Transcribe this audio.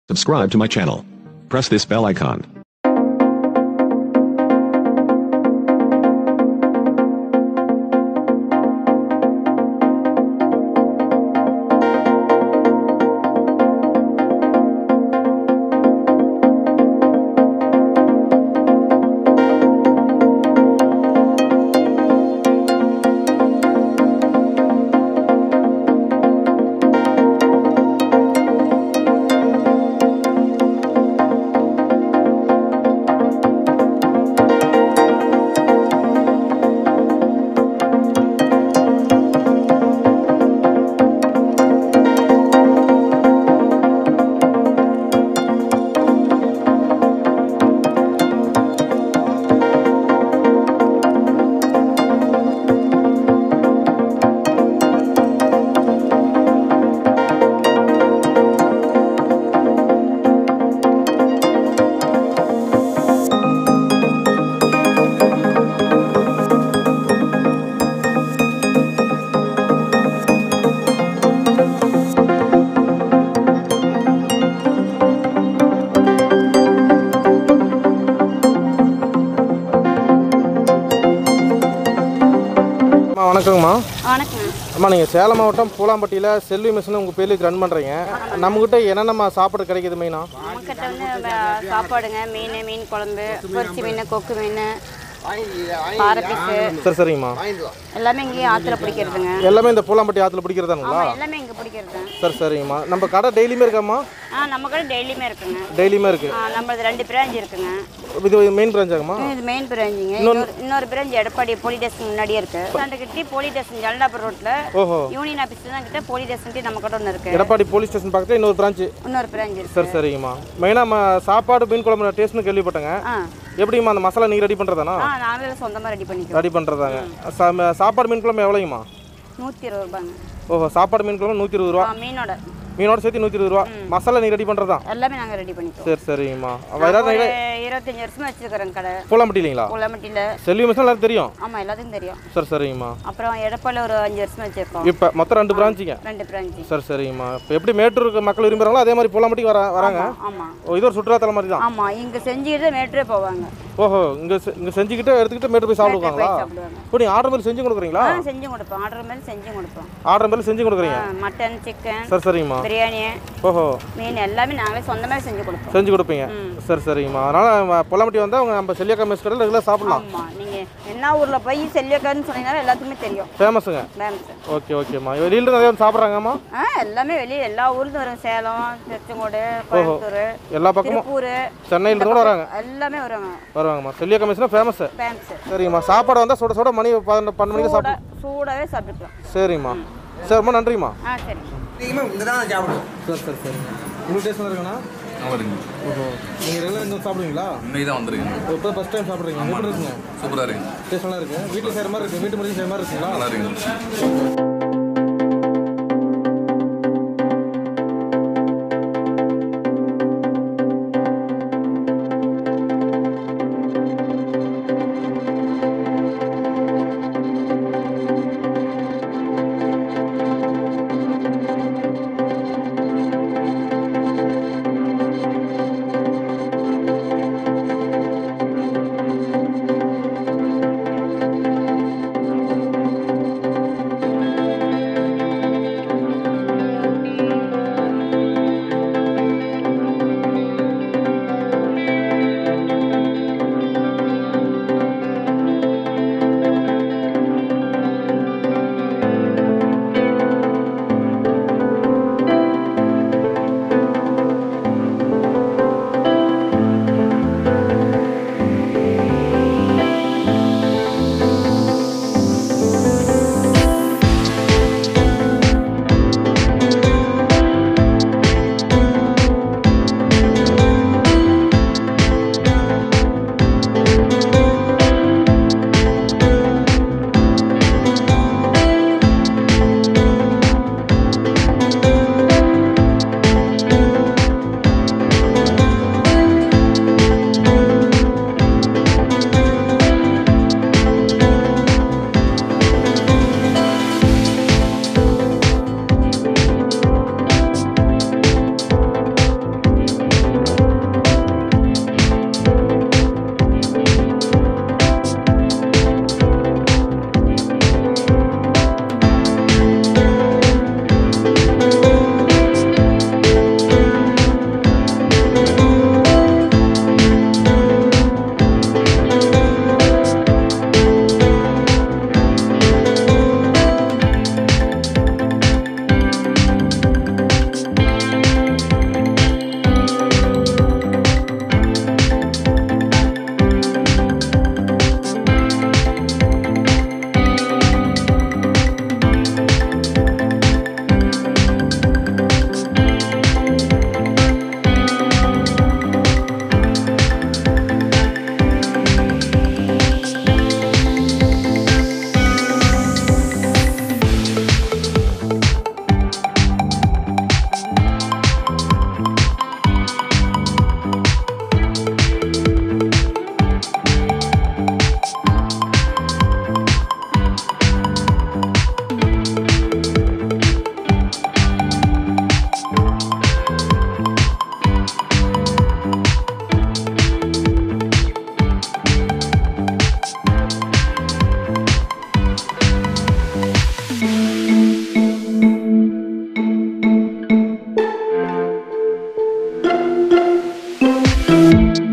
Subscribe to my channel. Press this bell icon. அம்மா வணக்கங்கம்மா வணக்கம் அம்மா நீங்கள் சேலம் மாவட்டம் பூலாம்பட்டியில் செல்வி மிஷின் உங்கள் பேருக்கு ரன் பண்ணுறீங்க நம்மக்கிட்ட என்னென்னம்மா சாப்பாடு கிடைக்குது மெயினாக நம்மக்கிட்ட வந்து வ- சாப்பாடுங்க மீன் மீன் குழம்பு பொரிச்சி மீன் கொக்கு மீன் பாறை பீஸு சரி சரிங்கம்மா எல்லாமே இங்கேயே ஆற்றுல பிடிக்கிறதுங்க எல்லாமே இந்த பூலாம்பட்டி ஆற்றுல பிடிக்கிறதானுங்களா ஆமாம் எல்லாமே இங்கே பிடிக்கிறது சரி சரிங்கம்மா நம்ம கடை டெய்லியுமே இருக்காம்மா ஆ நம்ம கடை டெய்லியுமே இருக்குங்க டெய்லியுமே இருக்குது ஆ, நம்மளது ரெண்டு பிராஞ்ச் இருக்குங்க இது மெயின் பிராஞ்சாங்கம்மா இது மெயின் பிராஞ்சுங்க இன்னொரு இன்னொரு பிராஞ்ச் எடப்பாடி போலீஸ் ஸ்டேஷன் முன்னாடியே இருக்கு அந்த கிட்டே போலீஸ் ஸ்டேஷன் ஜலடாபுரம் ரோட்ல ஓஹோ யூனியன் ஆஃபீஸ் தான் கிட்ட போலீஸ் ஸ்டேஷன் நம்ம கடை ஒன்று இருக்கு எடப்பாடி போலீஸ் ஸ்டேஷன் பக்கத்தில் இன்னொரு பிரான்ச்சு இன்னொரு பிராஞ்ச் இருக்கு சரி சரிங்கம்மா மெயினாக நம்ம சாப்பாடு மீன் குழம்பு டேஸ்ட்னு கேள்விப்பட்டேங்க ஆ எப்படிங்கம்மா அந்த மசாலா நீங்கள் ரெடி பண்ணுறதானா ஆ நாங்களே சொந்தமாக ரெடி பண்ணிக்கிறோம் ரெடி பண்ணுறதாங்க சா- சாப்பாடு மீன் குழம்பு எவ்வளோங்கம்மா நூற்றி இருபது ரூபாங்க ஓஹோ சாப்பாடு மீன் குழம்பு நூற்றி இருபது ரூபா ஆ மீனோட மீனோட சேர்த்து நூற்றி இருபது ரூபா மசாலா நீங்கள் ரெடி பண்ணுறதா எல்லாமே நாங்கள் ரெடி பண்ணிக்கிறோம் சரி சரிங்கம்மா நாங்க வேறு ஒரு இருபத்தஞ்சு வருஷமா வச்சிருக்கிறோம் கடை பூலாம்பட்டி இல்லைங்களா உலமட்டியில் செல்வி மிஷின் எல்லாரும் தெரியும் ஆமாம் எல்லாத்துக்கும் தெரியும் சரி சரிங்கம்மா அப்புறம் எடப்பாடியில் ஒரு அஞ்சு வருஷமா வச்சிருக்கோம் இப்போ மொத்தம் ரெண்டு பிரான்ச்சிங்க ரெண்டு பிரான்ச்சு சரி சரிங்கம்மா இப்போ எப்படி மேட்டூருக்கு மக்கள் விரும்புகிறாங்களோ அதே மாதிரி பூலாம்பட்டிக்கு வர வராங்க ஆமாம் ஓ இது ஒரு சுற்றுலாத்தலம் மாதிரி தான் ஆமாம் இங்கே செஞ்சுக்கிட்டு மேட்டரே போவாங்க ஓஹோ இங்கே இங்கே செஞ்சுக்கிட்டு எடுத்துக்கிட்டு மேட்டூர் போய் சாப்பிடுவாங்களா போய் சாப்பிடுவாங்க இப்போ நீங்கள் ஆர்டர் மாதிரி செஞ்சு கொடுக்குறீங்களா ஆ செஞ்சு கொடுப்போம் ஆர்டர் மாதிரி செஞ்சு கொடுப்போம் ஆர்டர் மாதிரி செஞ்சு கொடுக்குறீங்க ஆ, மட்டன் சிக்கன் சரி சரிங்கம்மா பிரியாணி ஓஹோ மீன் எல்லாமே நாங்களே சொந்தமாக செஞ்சு கொடுப்போம் செஞ்சு கொடுப்பீங்க சரி சரிங்கம்மா அதனால் பொல்லாம்பட்டி வந்தால் அவங்க நம்ம செல்லியக்கா மெஸ் கடையில் ரெகுலர் சாப்பிடலாம் ஆமாம் நீங்கள் என்ன ஊரில் போய் செல்லியக்கான்னு சொன்னீங்கன்னா எல்லாத்துக்குமே தெரியும் ஃபேமஸுங்க ஃபேமஸ் ஓகே ஓகேம்மா வெளியில நிறைய வந்து சாப்பிட்றாங்கம்மா ஆ எல்லாமே வெளியே எல்லா ஊர்லேருந்து வரும் சேலம் திருச்செங்கோடு கோயம்புத்தூர் எல்லா பக்கமும் திருப்பூர் சென்னையிலேருந்து கூட வராங்க எல்லாமே வருவாங்க வருவாங்கம்மா செல்லியக்கா மெஸ்னா ஃபேமஸு ஃபேமஸ் சரிங்கம்மா சாப்பாடு வந்தால் சுட சுட மணி பன்னெண்டு பன்னெண்டு மணிக்கு சாப்பிடு சூடாகவே சாப்பிட்டுக்கலாம் சரிங்கம்மா சரி ரொம்ப நன்றிம்மா ஆ சரி அதிகமாக இங்கே தான் சாப்பிடுவோம் சரி சரி சரிங்க உங்களுக்கு டேஸ்ட் இருக்குண்ணா வருங்க ஓஹோ நீங்கள் ரெகுலர் இங்கே சாப்பிடுவீங்களா இன்னைக்கு தான் வந்துருக்கீங்க இப்போ ஃபஸ்ட் டைம் சாப்பிட்றீங்க எப்படி இருக்குங்க சூப்பராக இருக்குங்க டேஸ்ட் நல்லா இருக்கு வீட்டில் செய்கிற மாதிரி இருக்குது வீட்டு முறையும் செய்கிற மாதிரி இருக்குங்களா நல்லா இருக்குங்க channel.